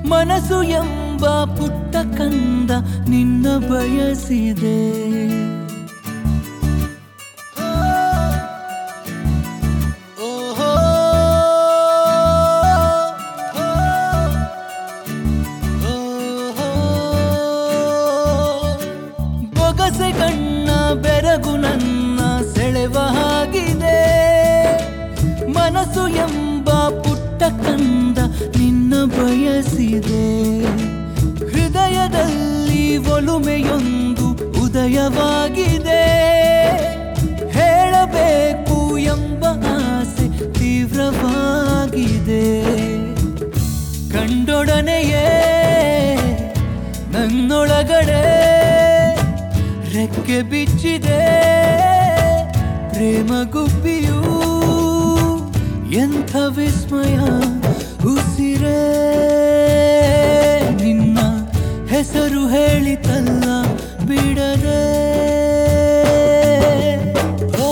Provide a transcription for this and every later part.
ಮನಸ್ಸು ಎಂಬ ಪುಟ್ಟ ಕಂದ ನಿನ್ನ ಬಯಸಿದೆ ಓಹೋ, ಓಹೋ. ಬೊಗಸೆ ಕಣ್ಣ ಬೆರಗು ನನ್ನ ಸೆಳೆವ ಹಾಗಿದೆ ಮನಸ್ಸು ಎಂಬ ಪುಟ್ಟ ಕಂದ ನಿನ್ನ ಬಯಸಿದೆ ಹೃದಯದಲ್ಲಿ ಒಲುಮೆಯೊಂದು ಉದಯವಾಗಿದೆ ಹೇಳಬೇಕು ಎಂಬ ಆಸೆ ತೀವ್ರವಾಗಿದೆ ಕಂಡೊಡನೆಯೇ ನನ್ನೊಳಗಡೆ ರೆಕ್ಕೆ ಬಿಚ್ಚಿದೆ ಪ್ರೇಮ ಗುಬ್ಬಿಯು ಎಂಥ ವಿಸ್ಮಯ ಉಸಿರೇ ನಿನ್ನ ಹೆಸರು ಹೇಳಿತಲ್ಲ ಬಿಡದೆ ಓ,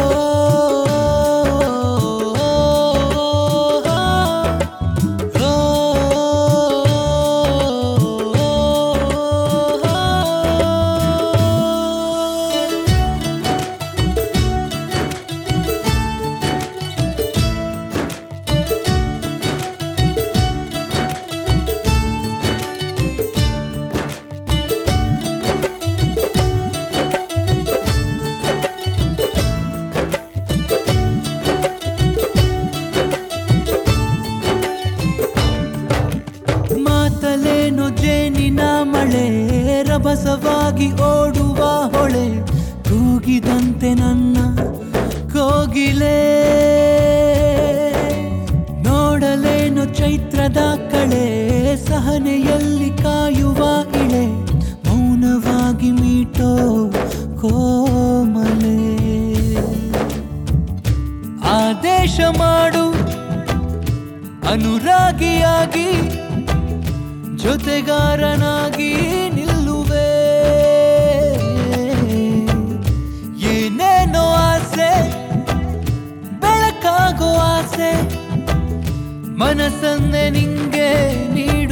ಮಾತಲೇನು ಜೇನಿನ ಮಳೆ ರಭಸವಾಗಿ ಓಡುವ ಹೊಳೆ ತೂಗಿದಂತೆ ನನ್ನ ಕೋಗಿಲೆ ನೋಡಲೇನು ಚೈತ್ರದ ಕಳೆ ಸಹನೆಯಲ್ಲಿ ಕಾಯುವ ಇಳೆ ಮೌನವಾಗಿ ಮೀಟೋ ಕೋಮಲೆ ಆದೇಶ ಮಾಡು ಅನುರಾಗಿಯಾಗಿ ಜೊತೆಗಾರನಾಗಿ ನಿಲ್ಲುವೆ ಏನೇನೋ ಆಸೆ ಬೆಳಕಾಗೋ ಆಸೆ ಮನಸ್ಸನ್ನೇ ನಿಂಗೆ ನೀಡು